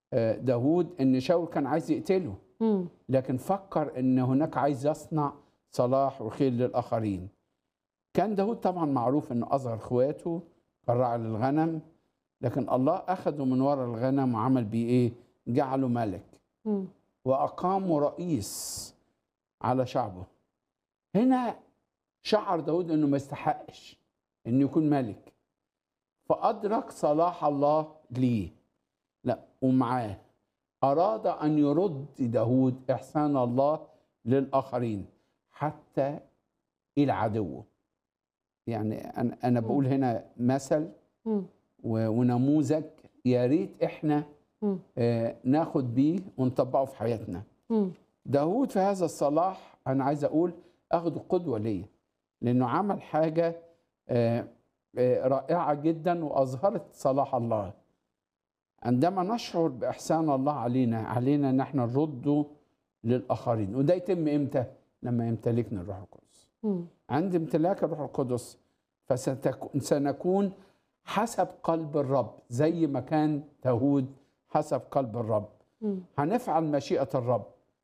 آه، داود ان شاول كان عايز يقتله مم. لكن فكر ان هناك عايز يصنع صلاح وخير للاخرين كان داود طبعا معروف انه اصغر اخواته كان راعي للغنم لكن الله اخذه من وراء الغنم وعمل بيه ايه جعله ملك مم. واقامه رئيس على شعبه هنا شعر داود انه ما يستحقش انه يكون ملك فادرك صلاح الله ليه لا ومعاه اراد ان يرد داود احسان الله للاخرين حتى الى عدوه يعني انا انا بقول هنا مثل مم. و- ونموذج يا ريت احنا مم. آه، ناخد بيه ونطبقه في حياتنا مم. داود في هذا الصلاح انا عايز اقول اخده قدوه ليا لانه عمل حاجه آه، آه، رائعه جدا واظهرت صلاح الله عندما نشعر باحسان الله علينا علينا ان احنا نرده للاخرين وده يتم امتى لما يمتلكنا الروح القدس مم. عند امتلاك الروح القدس فسنكون حسب قلب الرب زي ما كان داود حسب قلب الرب مم. هنفعل مشيئة الرب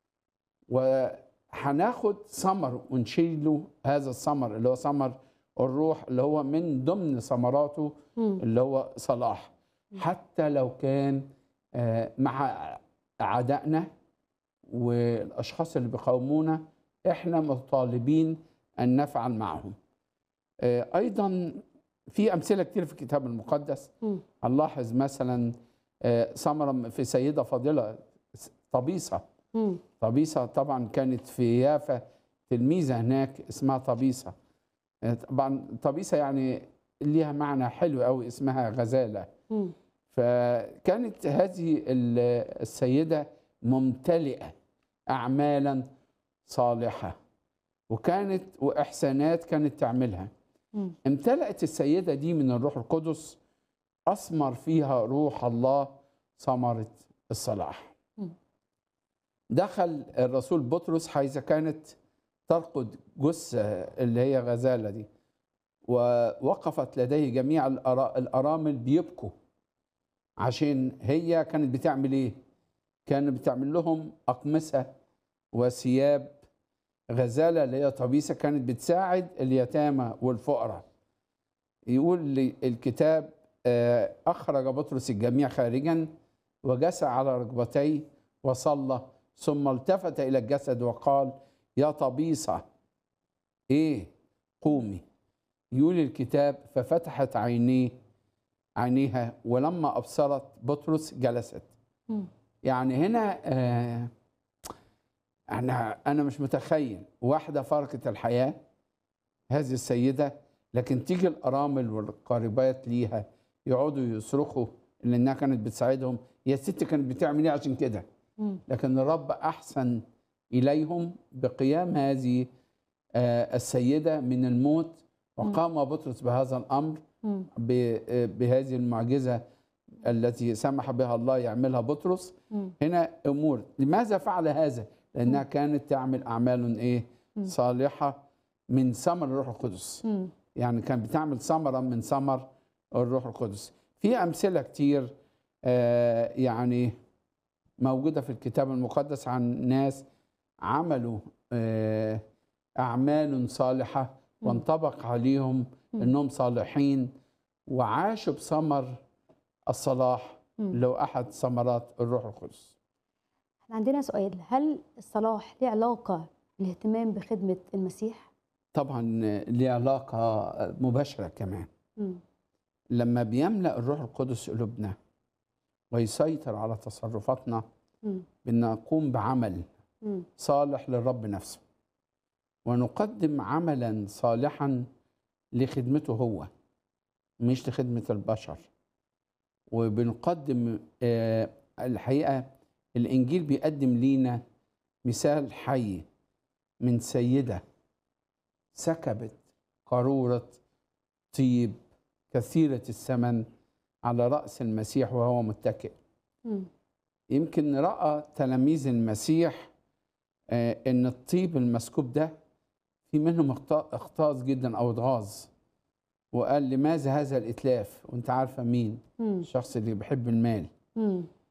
وهناخد ثمر ونشيله هذا الثمر اللي هو ثمر الروح اللي هو من ضمن ثمراته مم. اللي هو صلاح حتى لو كان آه، مع أعدائنا والأشخاص اللي بيقاومونا إحنا مطالبين أن نفعل معهم آه، أيضا في أمثلة كتير في الكتاب المقدس مم. هنلاحظ مثلا آه، ثمرة في سيدة فاضلة طبيسة مم. طبيسة طبعا كانت في يافا تلميذة هناك اسمها طبيسة آه، طبعا طبيسة يعني ليها معنى حلو قوي اسمها غزالة مم. فكانت هذه ال- السيدة ممتلئة أعمالا صالحة وكانت وإحسانات كانت تعملها مم. امتلأت السيدة دي من الروح القدس أثمر فيها روح الله ثمرة الصلاح مم. دخل الرسول بطرس حيث كانت ترقد جثة اللي هي غزالة دي ووقفت لديه جميع الأرا- الأرامل بيبكوا عشان هي كانت بتعمل إيه؟ كانت بتعمل لهم أقمصة وثياب غزالة اللي هي طبيسة كانت بتساعد اليتامى والفقراء يقول لي الكتاب آه، أخرج بطرس الجميع خارجا وجسى على ركبتيه وصلى ثم التفت إلى الجسد وقال يا طبيسة إيه قومي يقول الكتاب ففتحت عينيه عينيها ولما أبصرت بطرس جلست مم. يعني هنا آه انا انا مش متخيل واحده فارقه الحياه هذه السيده لكن تيجي الارامل والقاربات ليها يقعدوا يصرخوا لانها كانت بتساعدهم يا ست كانت بتعمل ايه عشان كده مم. لكن الرب احسن اليهم بقيام هذه آه، السيده من الموت وقام بطرس بهذا الامر مم. ب- بهذه المعجزه التي سمح بها الله يعملها بطرس مم. هنا امور لماذا فعل هذا لانها كانت تعمل اعمال ايه مم. صالحه من ثمر الروح القدس مم. يعني كانت بتعمل ثمره من ثمر الروح القدس في امثله كتير آه يعني موجوده في الكتاب المقدس عن ناس عملوا آه اعمال صالحه مم. وانطبق عليهم مم. انهم صالحين وعاشوا بثمر الصلاح مم. اللي هو احد ثمرات الروح القدس احنا عندنا سؤال هل الصلاح له علاقة بالاهتمام بخدمة المسيح؟ طبعا ليه علاقه مباشره كمان مم. لما بيملا الروح القدس قلوبنا ويسيطر على تصرفاتنا مم. بان نقوم بعمل مم. صالح للرب نفسه ونقدم عملا صالحا لخدمته هو مش لخدمه البشر وبنقدم آه، الحقيقه الانجيل بيقدم لينا مثال حي من سيده سكبت قاروره طيب كثيره الثمن على راس المسيح وهو متكئ مم. يمكن راى تلاميذ المسيح آه، ان الطيب المسكوب ده في منهم اخت- اغتاظ جدا او اتغاظ وقال لماذا هذا الاتلاف وانت عارفه مين مم. الشخص اللي بيحب المال مم.